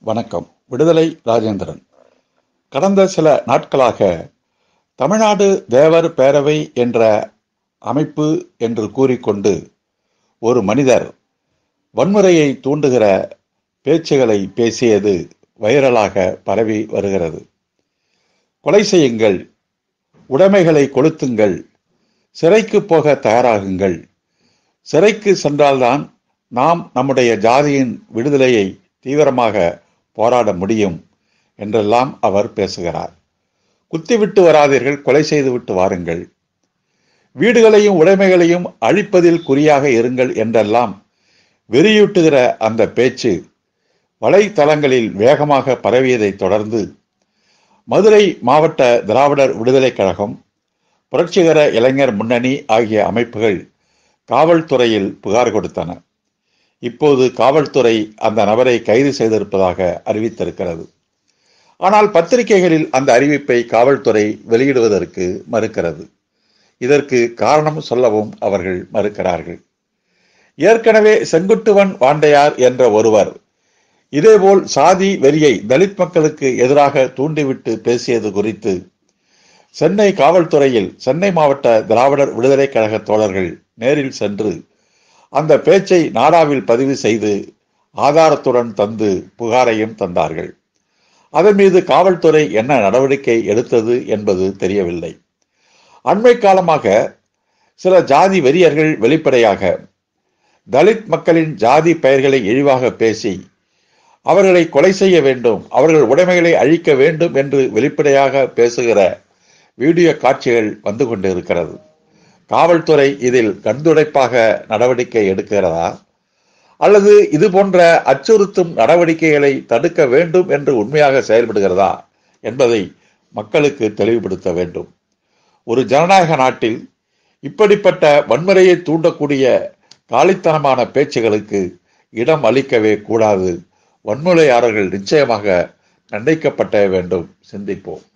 வணக்கம் விடுதலை ராஜேந்திரன் கடந்த சில நாட்களாக தமிழ்நாடு தேவர் பேரவை என்ற அமைப்பு என்று கூறிக்கொண்டு ஒரு மனிதர் வன்முறையை தூண்டுகிற பேச்சுகளை பேசியது வைரலாக பரவி வருகிறது கொலை செய்யுங்கள் உடைமைகளை கொளுத்துங்கள் சிறைக்கு போக தயாராகுங்கள் சிறைக்கு சென்றால்தான் நாம் நம்முடைய ஜாதியின் விடுதலையை தீவிரமாக போராட முடியும் என்றெல்லாம் அவர் பேசுகிறார் குத்திவிட்டு வராதீர்கள் கொலை செய்துவிட்டு வாருங்கள் வீடுகளையும் உடைமைகளையும் அழிப்பதில் குறியாக இருங்கள் என்றெல்லாம் வெறியூட்டுகிற அந்த பேச்சு வலைத்தளங்களில் வேகமாக பரவியதைத் தொடர்ந்து மதுரை மாவட்ட திராவிடர் விடுதலைக் கழகம் புரட்சிகர இளைஞர் முன்னணி ஆகிய அமைப்புகள் காவல்துறையில் புகார் கொடுத்தன இப்போது காவல்துறை அந்த நபரை கைது செய்திருப்பதாக அறிவித்திருக்கிறது ஆனால் பத்திரிகைகளில் அந்த அறிவிப்பை காவல்துறை வெளியிடுவதற்கு மறுக்கிறது இதற்கு காரணம் சொல்லவும் அவர்கள் மறுக்கிறார்கள் ஏற்கனவே செங்குட்டுவன் வாண்டையார் என்ற ஒருவர் இதேபோல் சாதி வெறியை தலித் மக்களுக்கு எதிராக தூண்டிவிட்டு பேசியது குறித்து சென்னை காவல்துறையில் சென்னை மாவட்ட திராவிடர் விடுதலை கழக தோழர்கள் நேரில் சென்று அந்த பேச்சை நாடாவில் பதிவு செய்து ஆதாரத்துடன் தந்து புகாரையும் தந்தார்கள் அதன் மீது காவல்துறை என்ன நடவடிக்கை எடுத்தது என்பது தெரியவில்லை அண்மை காலமாக சில ஜாதி வெறியர்கள் வெளிப்படையாக தலித் மக்களின் ஜாதி பெயர்களை இழிவாக பேசி அவர்களை கொலை செய்ய வேண்டும் அவர்கள் உடைமைகளை அழிக்க வேண்டும் என்று வெளிப்படையாக பேசுகிற வீடியோ காட்சிகள் வந்து கொண்டிருக்கிறது காவல்துறை இதில் கண்துடைப்பாக நடவடிக்கை எடுக்கிறதா அல்லது இது போன்ற அச்சுறுத்தும் நடவடிக்கைகளை தடுக்க வேண்டும் என்று உண்மையாக செயல்படுகிறதா என்பதை மக்களுக்கு தெளிவுபடுத்த வேண்டும் ஒரு ஜனநாயக நாட்டில் இப்படிப்பட்ட வன்முறையை தூண்டக்கூடிய காலித்தனமான பேச்சுகளுக்கு இடம் அளிக்கவே கூடாது வன்முறையாளர்கள் நிச்சயமாக தண்டிக்கப்பட்ட வேண்டும் சிந்திப்போம்